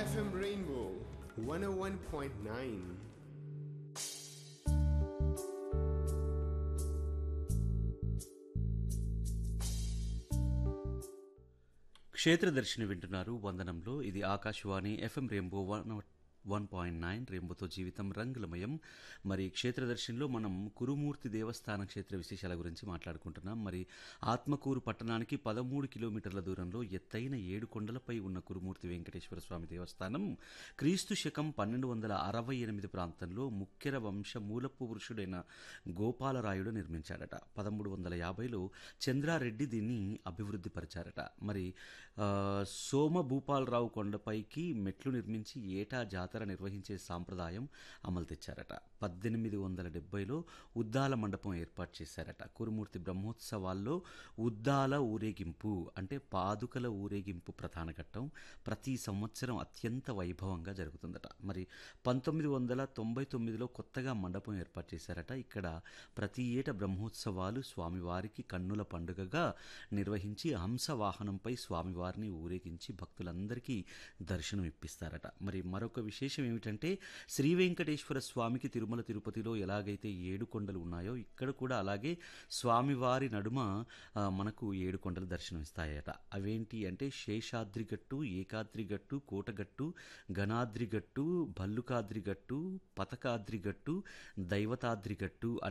FM Rainbow 101.9. క్షేత్రదర్శిని వింటున్నారు వందనంలో ఇది Akashvani FM Rainbow one one point nine రెయిన్బోతో జీవితం రంగులమయం మరి క్షేత్రదర్శినిలో మనం కురుమూర్తి దేవస్థాన క్షేత్ర విశేషాల గురించి మాట్లాడుకుంటున్నాం మరి ఆత్మకూరు పట్టణానికి పదమూడు కిలోమీటర్ల దూరంలో ఎత్తైన ఏడు కొండలపై ఉన్న కురుమూర్తి వెంకటేశ్వర స్వామి దేవస్థానం క్రీస్తు శకం పన్నెండు వందల అరవై ఎనిమిది ప్రాంతంలో ముఖ్యర వంశ మూలపు పురుషుడైన గోపాలరాయుడు నిర్మించాడట పదమూడు వందల యాభైలో చంద్రారెడ్డి దీన్ని అభివృద్ధి పరిచారట మరి ఆ, సోమ భూపాలరావు కొండపైకి మెట్లు నిర్మించి ఏటా జాతర నిర్వహించే సాంప్రదాయం అమలు తెచ్చారట పద్దెనిమిది వందల డెబ్బైలో ఉద్దాల మండపం ఏర్పాటు చేశారట కురుమూర్తి బ్రహ్మోత్సవాల్లో ఉద్దాల ఊరేగింపు అంటే పాదుకల ఊరేగింపు ప్రధాన ఘట్టం ప్రతి సంవత్సరం అత్యంత వైభవంగా జరుగుతుందట మరి పంతొమ్మిది వందల తొంభై తొమ్మిదిలో కొత్తగా మండపం ఏర్పాటు చేశారట ఇక్కడ ప్రతి ఏట బ్రహ్మోత్సవాలు స్వామివారికి కన్నుల పండుగగా నిర్వహించి హంస వాహనంపై స్వామివారిని ఊరేగించి భక్తులందరికీ దర్శనం ఇప్పిస్తారట మరి మరొక విశేషం ఏమిటంటే శ్రీ వెంకటేశ్వర స్వామికి తిరుమల తిరుపతిలో ఎలాగైతే ఏడు కొండలు ఉన్నాయో ఇక్కడ కూడా అలాగే స్వామివారి నడుమ ఆ, మనకు ఏడు కొండలు దర్శనమిస్తాయట అవేంటి అంటే శేషాద్రి గట్టు ఏకాద్రి గట్టు కోటగట్టు గణాద్రి గట్టు భల్లుకాద్రి గట్టు పతకాద్రి గట్టు దైవతాద్రి గట్టు